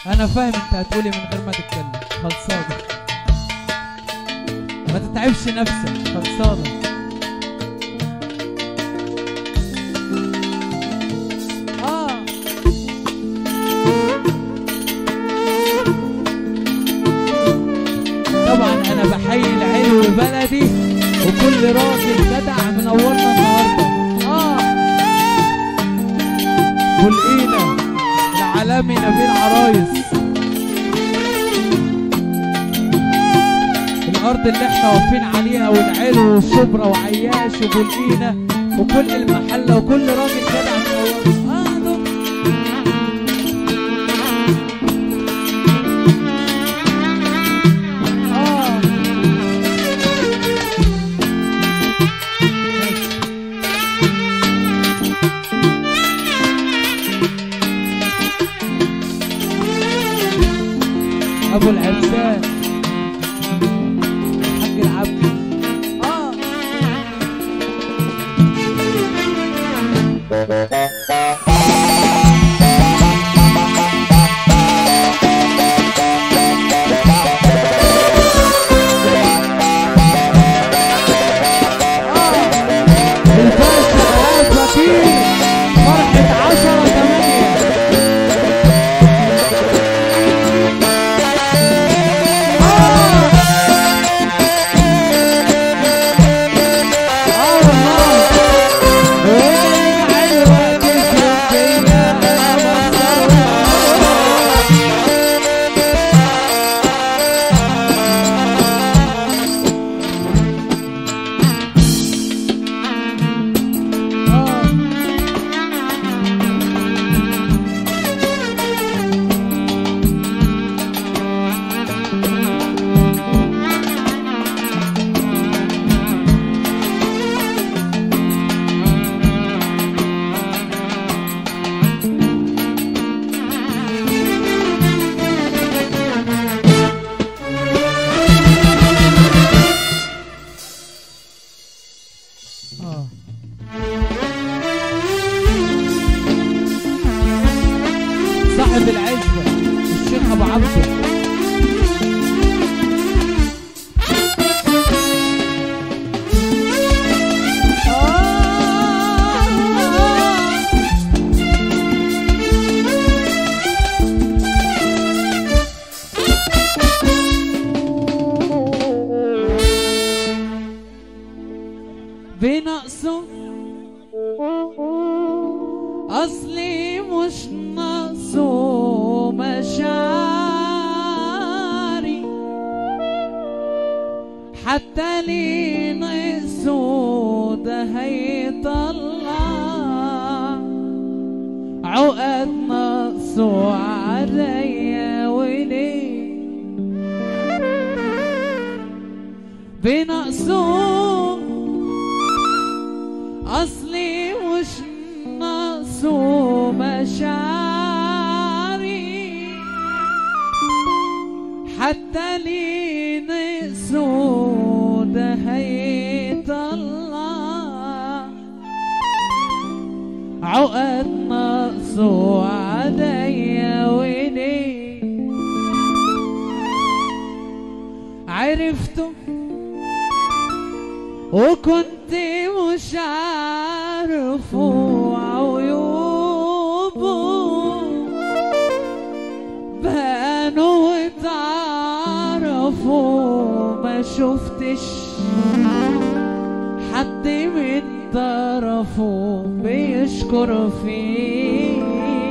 انا فاهم انت هتقولي من غير ما تتكلم خلصانه ما تتعبش نفسك خلصانه اه طبعا انا بحيي العلو بلدي وكل راجل جدع منورنا النهارده اه والقينا العالمي نبيل عرايس الارض اللي احنا واقفين عليها والعلو والشبرا وعياش وبولقينا وكل المحله وكل راجل جدع منورنا اه دول اه ابو العرسان حق العبد اه الباشا علاء فكير فرحة عشرة تمانية اه والله وين حلوة تشرب فيا اه صاحب العزبة الشيخ أبو عبده بنقصه أصلي مش ناقصه مشاعري حتى لي نقصه ده هيطلع عقد نقصه عليا وليه بنقصه اصلي مش ناقصه مشاعري حتى لي نقصه ده هيطلع عقد ناقصه عليا وليه عرفته وكنت مش عارفه عيوبه بانوا واتعرفوا ما شفتش حد من طرفه بيشكر فيه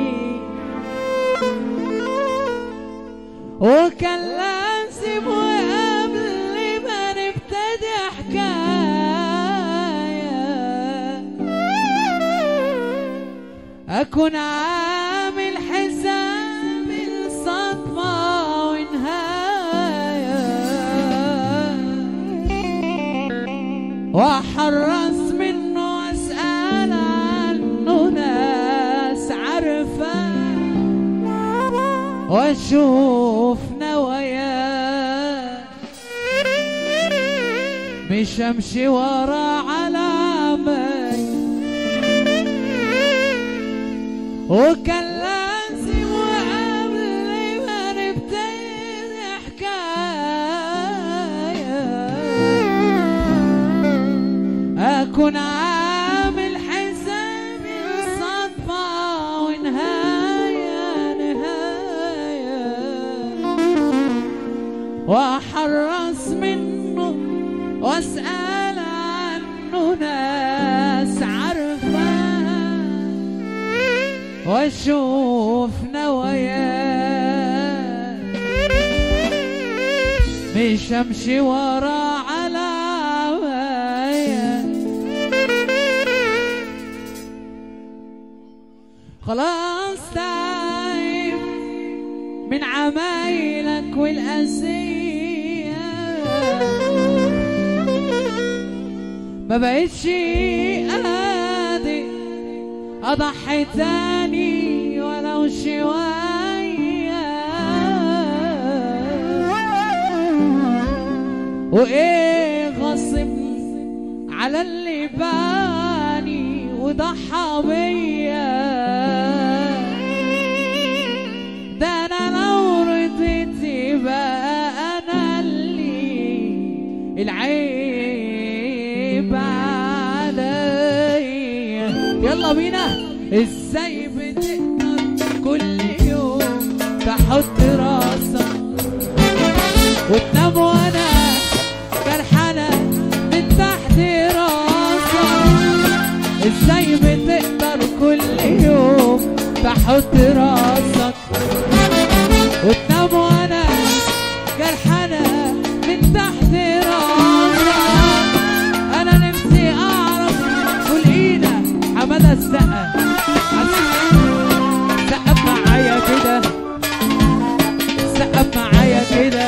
وكان لازم وقبل ما نبتدي حكاية أكون عامل حساب الصدمة ونهاية وأحرص منه أسأل عنه ناس عارفة واشوف نواياه مش امشي ورا علامي وكان لازم وقبل واحرص منه واسأل عنه ناس عارفة واشوف نواياه مش امشي ورا على عوايا خلاص تعب من عمايلك والأذية ما بقتش قادر أضحي تاني ولو شوية وإيه غصبني على اللي باني وضحى بيا ده انا لو رضيت يبقى انا اللي العيب عليا يلا بينا ازاي بتقدر كل يوم تحط راسك وتنام وانا جرحانة من تحت راسك ازاي بتقدر كل يوم تحط راسك وتنام وانا جرحانة من تحت راسك انا نفسي اعرف قول اينا حمادة السقا سقف معايا كده سقف معايا كده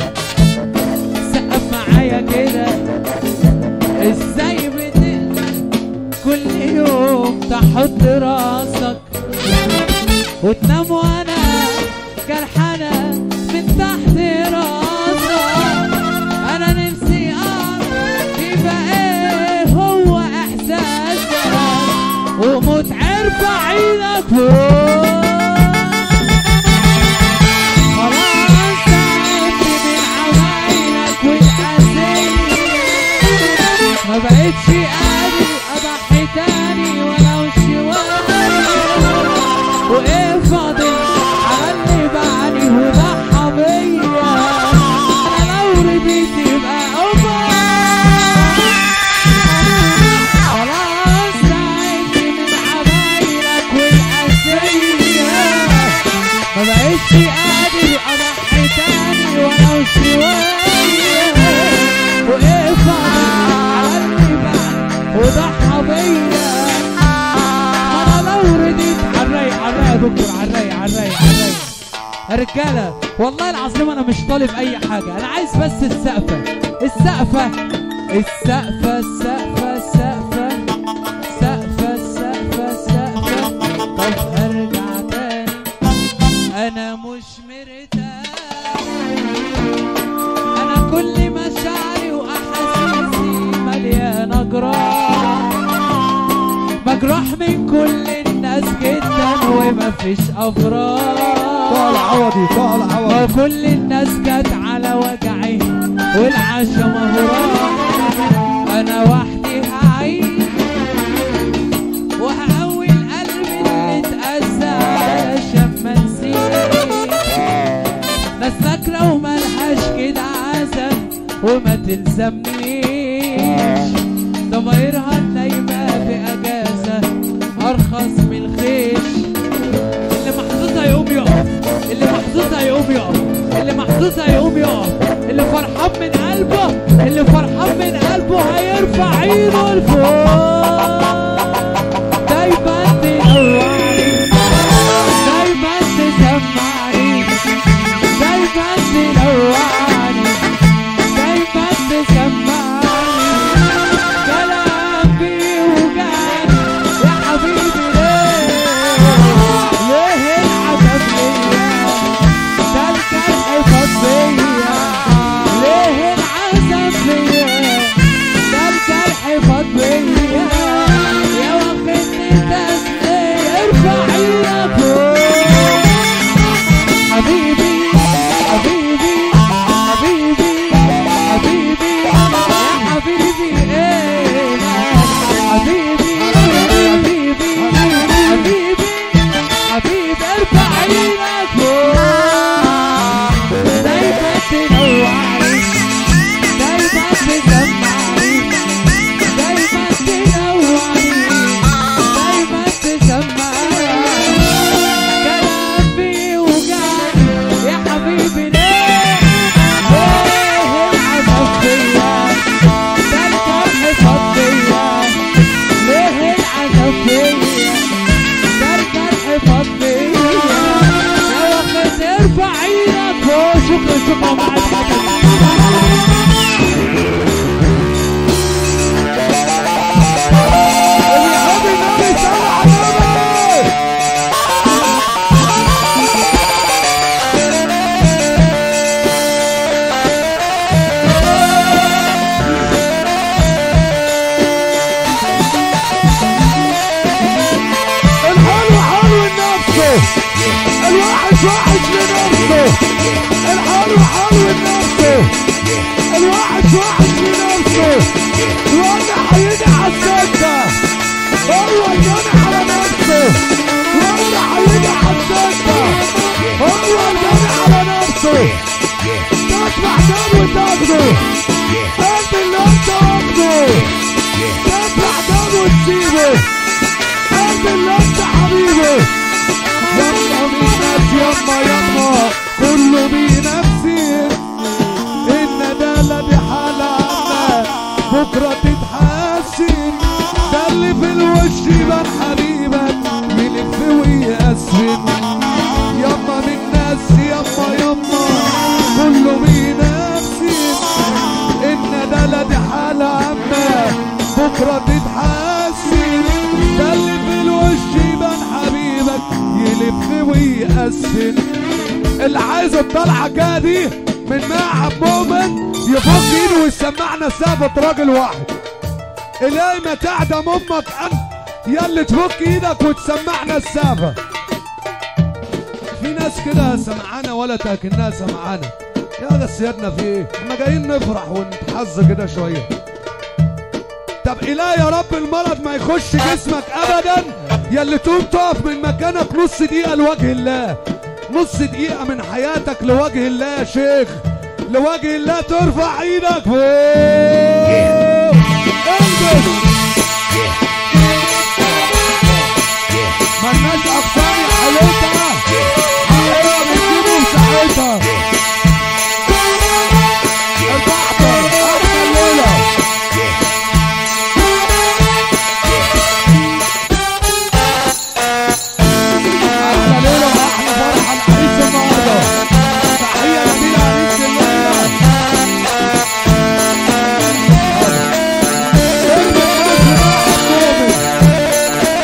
سقف معايا كده ازاي بتقدر كل يوم تحط راسك وتنام وانا جرحانة من تحت راسك انا نفسي اعرف يبقى ايه هو احساسك وموت عرف عينك فوق خلاص تعبت من عمايلك والأذية ما بقتش قادر اضحي تاني ولو شوية وايه فاضل على اللي بعدي وضحى بيا انا لو رضيت يبقى اوفر خلاص تعبت من عمايلك والأذية ما بقتش قادر اضحي تاني ولو شوية وايه فاضل على اللي بعد وضحى بيا ما انا لو رضيت عالرايق عالرايق يا دكتور عالرايق عالرايق عالرايق يا رجاله والله العظيم انا مش طالب اي حاجه انا عايز بس السقفه السقفه السقفه السقفه السقفه السقفه السقفه السقفه طب ارجع تاني انا مش مرتاح انا كل مشاعري واحاسيسي مليانه جراح مجروح من كل الناس جدا ومفيش افراح طال عوضي طال عوضي وكل الناس جت على وجعي والعشا مهراح انا وحدي هعيش وهقوي القلب اللي اتأذى علشان ما نسيت ناس فاكرة وملهاش كده عزم وما تلزمنيش ضمايرها النايمة في أجازة أرخص من الخيش اللي محظوظها يقوم يقف اللي محظوظها يقوم يقف اللي محظوظها يقوم يقف اللي فرحان من قلبه اللي فرحان من قلبه هيرفع ايده لفوق دايما تنوعني دايما تسمعني دايما تنوعني دايما تسمعني كلام بيوجعني يا حبيبي ليه ليه العذاب ليا ده الجرح فاض بيا ليه العذاب ليا ده الجرح فاض بيا يا واخدني تسلي ارفع ايدك فوق حبيبي حبيبي حبيبي حبيبي يا حبيبي ايه حبيبي حبيبي حبيبي حبيبي ارفع ايدك فوق دايما تنوعني ومع الحسن اللي يحب النبي صلى على النبي الحلو حلو لنفسه الوحش وحش لنفسه الحلو حلو لنفسه الوحش وحش لنفسه وانا هيجي على السكه هو الجنى على نفسه وانا هيجي على السكه هو الجنى على نفسه تسمع دم وتاخده قلب اللي انت واخده تسمع دم وتسيبه قلب اللي انت حبيبه يلا بالناس يما يما كله بنفسي ان ده الذي حال عنا بكره تتحسن ده اللي في الوش يبان حبيبك يلف ويأسفن يما من ناس يما يما كله بنفسي ان ده الذي حال عنا بكره تتحسن ده اللي في الوش يبان حبيبك يلف ويأسفن اللي عايز الطلعه كده دي من معهد مؤمن يفك ايده ويسمعنا سافة راجل واحد الهي ما تعدم امك انت يا اللي تفك ايدك وتسمعنا السافة في ناس كده سمعانا ولا تاكنها سمعانا يا ده سيادنا في ايه احنا جايين نفرح ونتحظ كده شويه طب إله يا رب المرض ما يخش جسمك ابدا يا اللي تقوم تقف من مكانك نص دقيقه لوجه الله نص دقيقه من حياتك لوجه الله يا شيخ لوجه الله ترفع ايدك فوق انجز ملناش اقسام يا حياتها حقيقة بتجيبوا ساعتها البحر احلى الليله احلى ليله واحلى فرحه العريس النهارده تحيه جميله عريس الليله ارمي الناس بقى مؤمن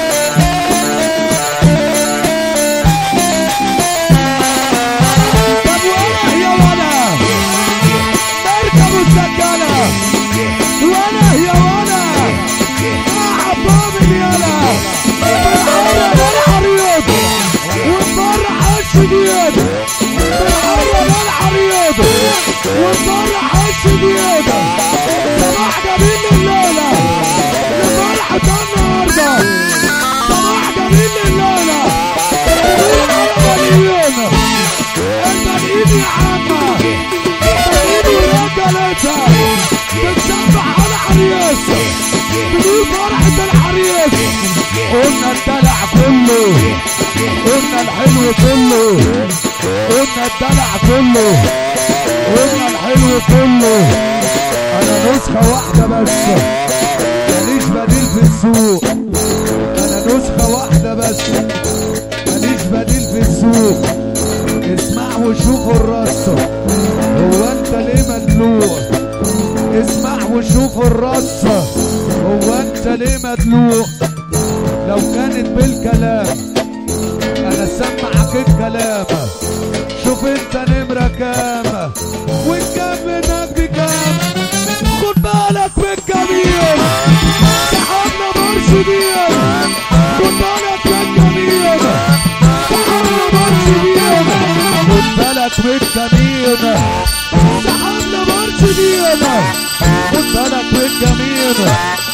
طب وانا يا ولا اركب السجاله وانا يا ولا مع مؤمن يلا بنقرب العريض ونفرح الشديد بنقرب العريض ونفرح الشديد صباح جميل الليلة لفرحة النهاردة صباح جميل الليلة نقول على مليون المليين يا عمة المليين ورجالتها بتسبح على العريس بنقول فرحة العريس قلنا الدلع كله قلنا الحلو كله قلنا الدلع كله قلنا الحلو كله انا نسخة واحدة بس ماليش بديل في السوق انا نسخة واحدة بس ماليش بديل في السوق اسمع وشوف الرصة هو انت ليه مدلوع اسمع وشوف الرصة هو انت ليه مدلوع لو كانت بالكلام انا سمعك الكلام شوف انت نمرة كام والكام منك بكام خد بالك بالجميل سحبنا مرشدين خد بالك بالجميل سحبنا مرشدين خد بالك بالجميل سحبنا مرشدين خد بالك بالجميل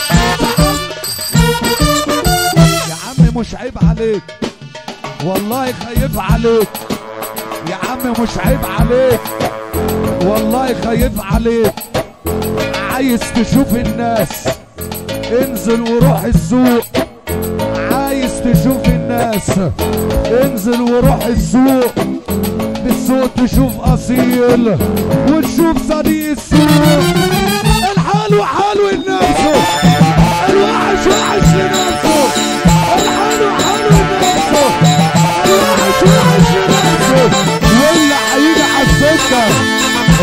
يا عم مش عيب عليك والله خايف عليك يا عم مش عيب عليك والله خايف عليك عايز تشوف الناس انزل وروح السوق عايز تشوف الناس انزل وروح السوق بالسوق تشوف اصيل وتشوف صديق السوق الحلو حلو لنفسه الوحش وحش لنفسه الحلو حلو لنفسه الوحش وحش لنفسه واللي هيجي على السكه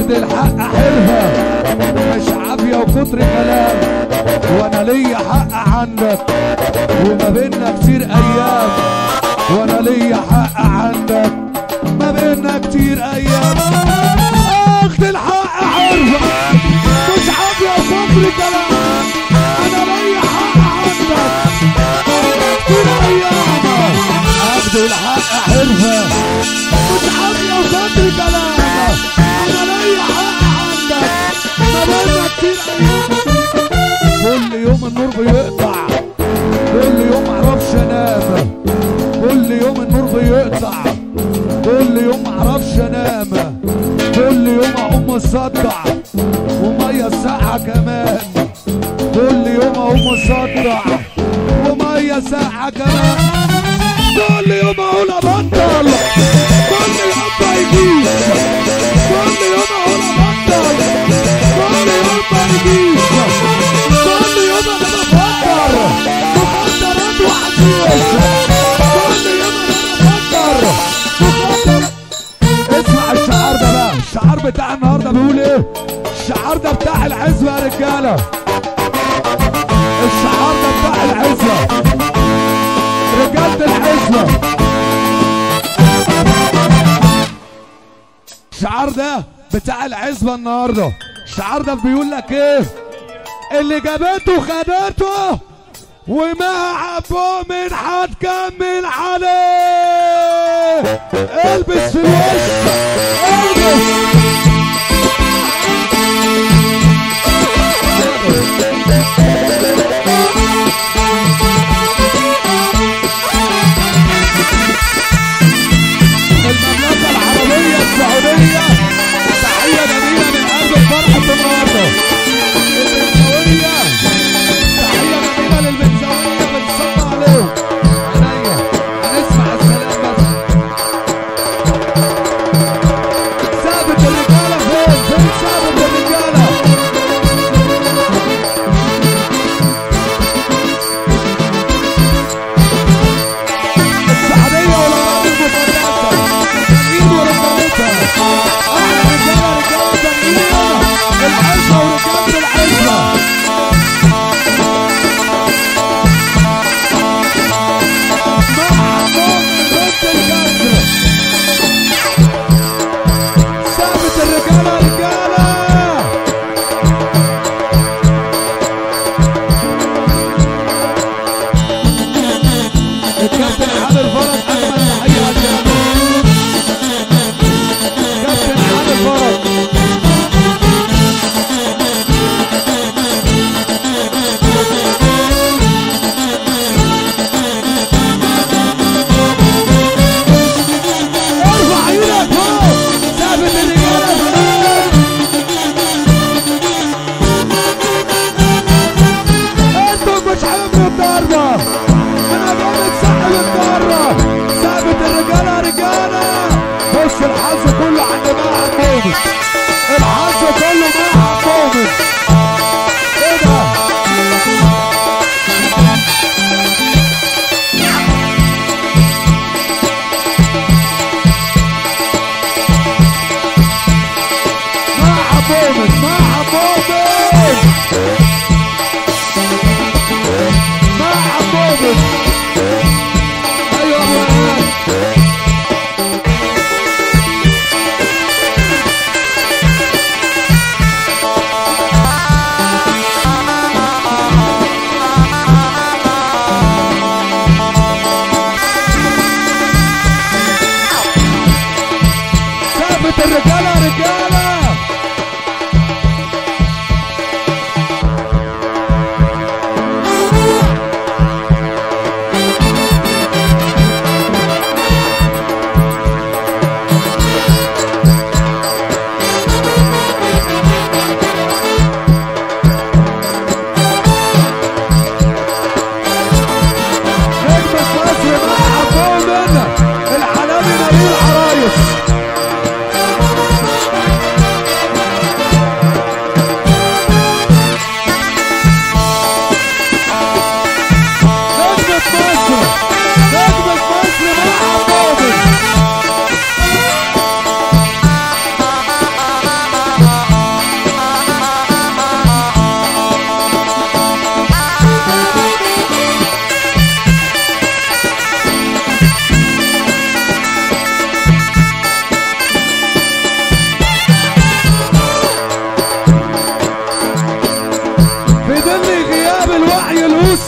اخد الحق حرفة مش عافية وكتر كلام وانا ليا حق عندك وما بينا كتير ايام وانا ليا حق عندك ما بينا كتير ايام اخد الحق حرفة مش عافية وكتر كلام انا ليا حق عندك كتير ايام اخد الحق حرفة مش عافية وكتر كلام انا ليا حق عندك ما بينا كتير ايام كل يوم النور بيقطع كل يوم معرفش انام كل يوم النور بيقطع كل يوم معرفش انام كل يوم اقوم مصدع وميه ساقعه كمان كل يوم اقوم مصدع وميه ساقعه كمان كل يوم اقول ابطل كل يوم ما يجيش كل يوم اقول ابطل كل يوم ما يجيش كل يوم انا بفكر مخدرات وحشيش كل يوم انا بفكر مخدرات اسمع الشعار ده بقى الشعار بتاع النهارده بيقول ايه الشعار ده بتاع العزوه يا رجاله الشعار ده بتاع العزوه رجاله العزوه الشعار ده بتاع العزبة النهاردة الشعار ده بيقول لك ايه اللي جابته خدته وما عبوه من هتكمل عليه البس في الوش البس المملكة العربية السعودية تحية جميلة من قلب فرحة النهاردة البنساوية تحية جميلة للبنساوية بنصب عليهم عينيا هنسمع السلام بس ثابت الرجالة فين؟ فين ثابت الرجالة؟ السعودية والأراضي المقدسة تنقيد ورجالتها أحلى رجالة رجالة تنقيد العزة ورجالة العزة مع مؤمن ضد الكسر ثابت الرجالة رجالة الكابتن علي الفرج اجمل تحيه عشانه كابتن علي الفرج ارفع ايدك فوق ثابت الرجاله فوق انتوا مش حامل الضربه انا جامد سحب الضربه ثابت الرجاله رجاله بص الحظ كله عند مع مؤمن الحظ كله مع مؤمن ايه ده مع مؤمن مع مؤمن مع مؤمن ايوه يا ابو عيال ثابت الرجاله رجاله نجم مصر مع مؤمن الحلال نبيل عرايس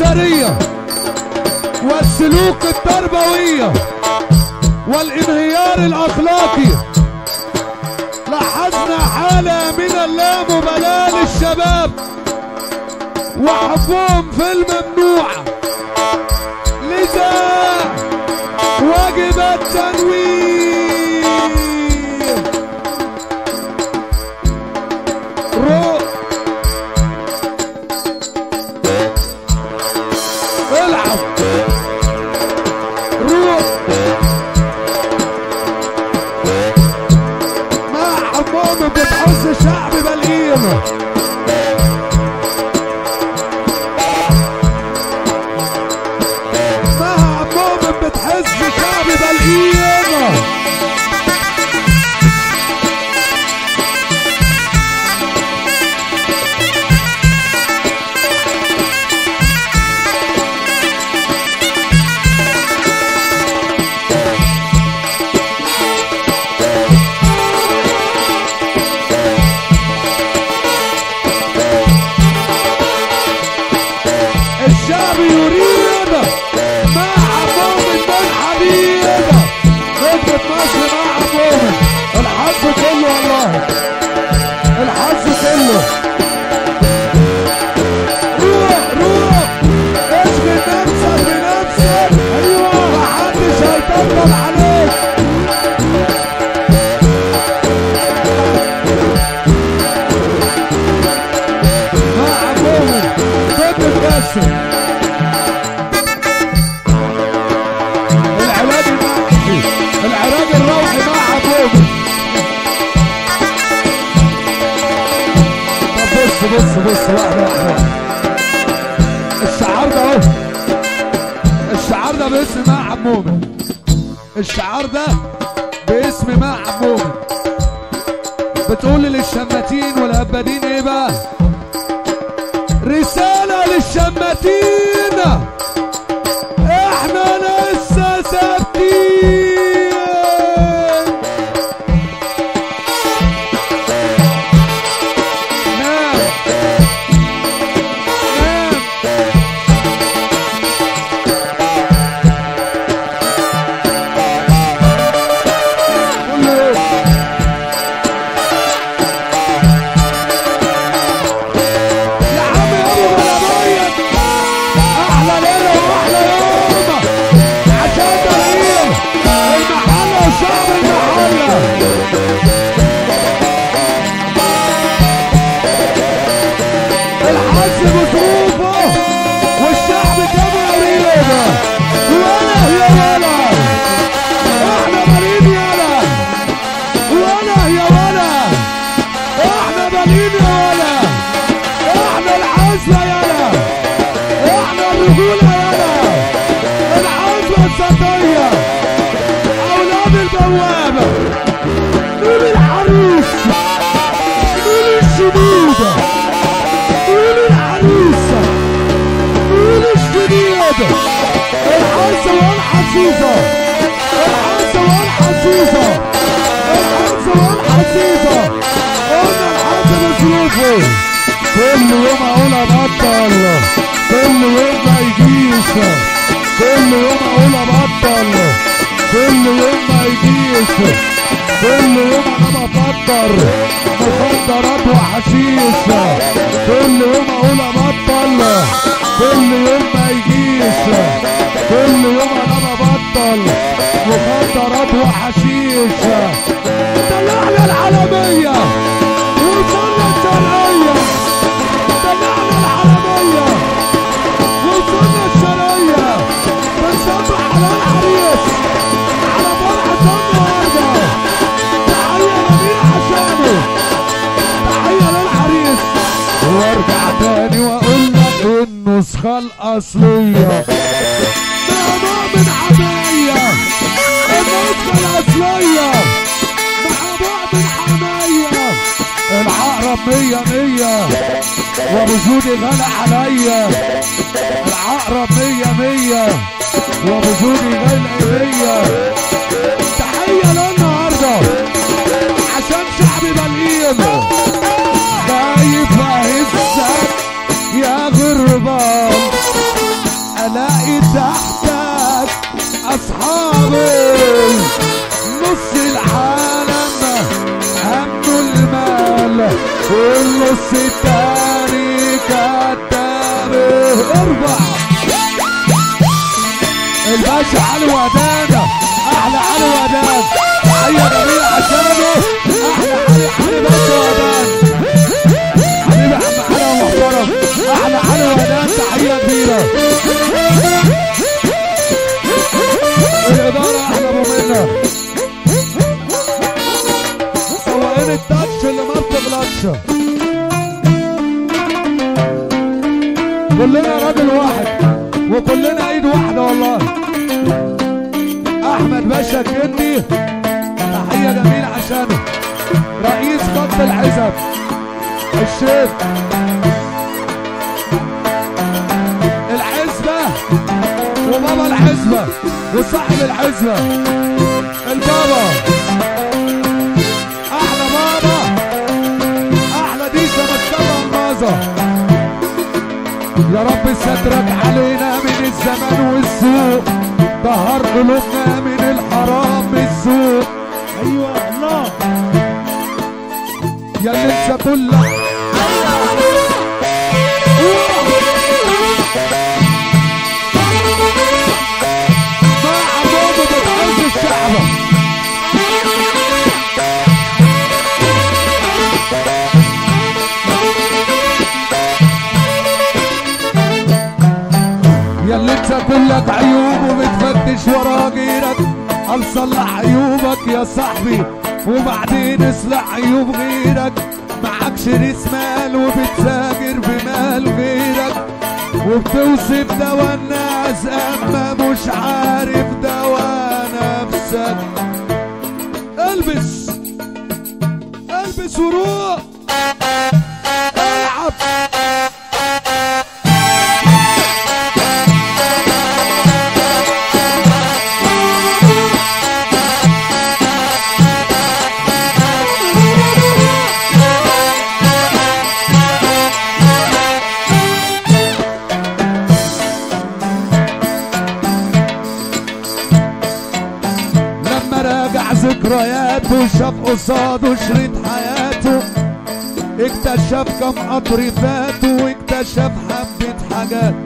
الأسرية والسلوك التربوية والانهيار الأخلاقي لاحظنا حالة من اللامبالاة للشباب وحبهم في الممنوع لذا واجب التنويه رو العب روح مع حمام بتحس شعبي بالقيمة مع حمام بتحس شعبي بالقيمة الشعب يريد مع مؤمن من حبيبه خدمة مصر مع مؤمن الحظ كله والله الحظ كله روح روح اشغل نفسك بنفسك ايوه محدش هيطبطب عليك مع مؤمن ضد الكسر العلاج المعي العلاج الروحي مع مؤمن طب بص بص بص واحدة واحدة الشعار ده اهو الشعار ده باسم مع مؤمن الشعار ده باسم مع مؤمن بتقول للشماتين والهبادين ايه بقى رسالة للشماتين احنا لسه ثابتين نام نام كل يوم يا عم يا ابو بلدية احلى ليله واحلى يوم عشان تغيير المحله وشعب المحله الحظ بظروفه والشعب كما يريد ولا يا ولا احنا مريض يالا ولا يا ولا احنا بلين يا ولا احنا العزوة يالا احنا الرجولة يالا العزوة الذاتية اولاد البوابة نور العروس نور الشديدة نور العروسة نور الشديدة الحاسة والحسيسة الحاسة والحسيسة الحاسة والحسيسة قلنا الحاسة بظروفه كل يوم اقول ابطل كل يوم ما يجيش كل يوم اقول ابطل كل يوم ما يجيش كل يوم انا بفكر مخدرات وحشيش كل يوم اقول ابطل كل يوم ما يجيش كل يوم انا ببطل مخدرات وحشيش طلعنا العالمية وصلنا الشرقية طلعنا العالمية وصلنا الشرقية بنصبح على العريس على فرحة النهاردة تحية لمين عشانه تحية للعريس وارجع تاني واقول لك النسخة الأصلية مع مؤمن عباية النسخة الأصلية مع مؤمن حماية العقرب مية مية وبجودي غالى عليا العقرب مية مية وبجودي غالى مية تحية للنهاردة عشان شعبي بلقيم خايف اهزك يا غربان والنص التاني كداب اربع الباشا علي ودانا احلى علي ودان تحية جميلة عشانه احلى علي علي باشا ودان حبيبي عم علي محترم احلى علي ودان تحية كبيرة الإدارة احلى ابو منى سواقين التاتش اللي ما بتغلطش كلنا راجل واحد وكلنا ايد واحدة والله احمد باشا الجندي تحية جميلة عشانه رئيس خط العزب الشيخ العزبة وبابا العزبة وصاحب العزبة البابا احلى بابا احلى ديشة مكتبة المازة يا رب سترك علينا من الزمان والسوق طهر قلوبنا من الحرام بالسوق ايوه الله يا اللي انت كلك مع عمومه بتعز الشعب يا اللي انت كلك عيوب وبتفتش ورا غيرك قال صلح عيوبك يا صاحبي وبعدين اصلح عيوب غيرك معكش ريس مال وبتتاجر بمال غيرك وبتوصف دوا الناس اما مش عارف دوا نفسك البس البس وروح العب لما راجع ذكرياته شاف قصاده شريط حياته اكتشف كم قطر فاته واكتشف حبة حاجات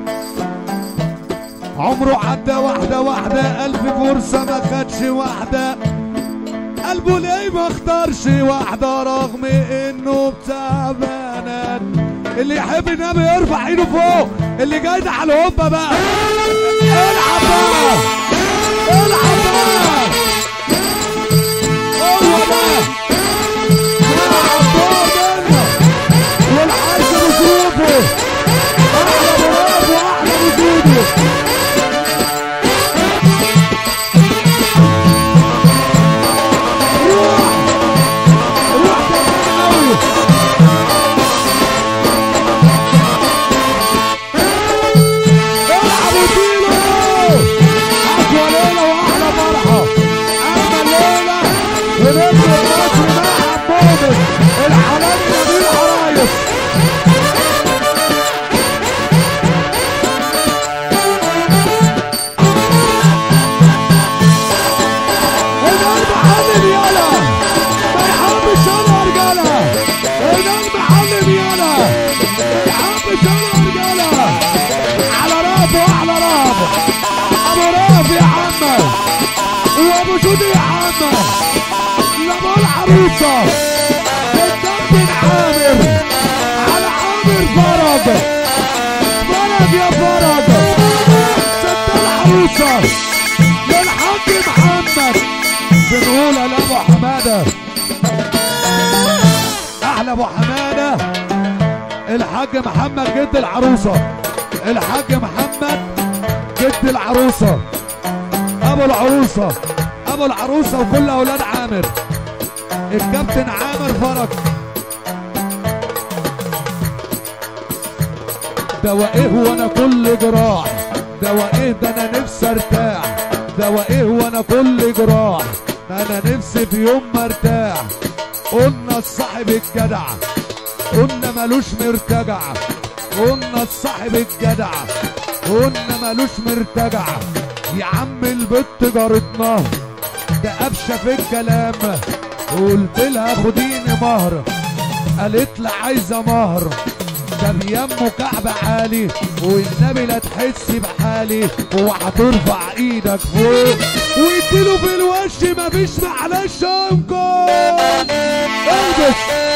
عمره عدى واحدة واحدة ألف فرصة ما خدش واحدة قلبه ليه ما اختارش واحدة رغم انه بتاع بنات اللي يحب النبي يرفع ايده فوق اللي جاي ده على الهوبا بقى العب بقى العب بقى هو ده العب فوق منه والحاج بظروفه احلى مراد واحلى وجوده روح روح كمان قوي العب وطيله اقوى ليله واحلى فرحه اما الليله ونبني مصر مع عمومه الحلال نبيل عرايس القلب حلم يالا ما يحبش انا رجاله القلب حلم يالا ما يحبش انا رجاله على رافه واحلى رافه ابو راف يا عمه وابو جودي يا عمه لما العروسه الكابتن عامر على عامر فرج فرج يا فرج ست العروسه للحاج محمد بنقول على ابو حماده احلى ابو حماده الحاج محمد جد العروسه الحاج محمد جد العروسه ابو العروسه ابو العروسه وكل اولاد عامر الكابتن عامر فرج دوائيه وانا كل جراح دوائيه ده انا نفسي ارتاح دوائيه وانا كل جراح ده انا نفسي في يوم ما ارتاح قلنا الصاحب الجدع قلنا ملوش مرتجع قلنا الصاحب الجدع قلنا ملوش مرتجع يا عم البت جارتنا ده قفشه في الكلام قلت لها خديني مهر قالت لي عايزه مهر ده بيمه كعب عالي والنبي لا تحس بحالي وهترفع ايدك فوق واديله في الوش مفيش معلش انكر البس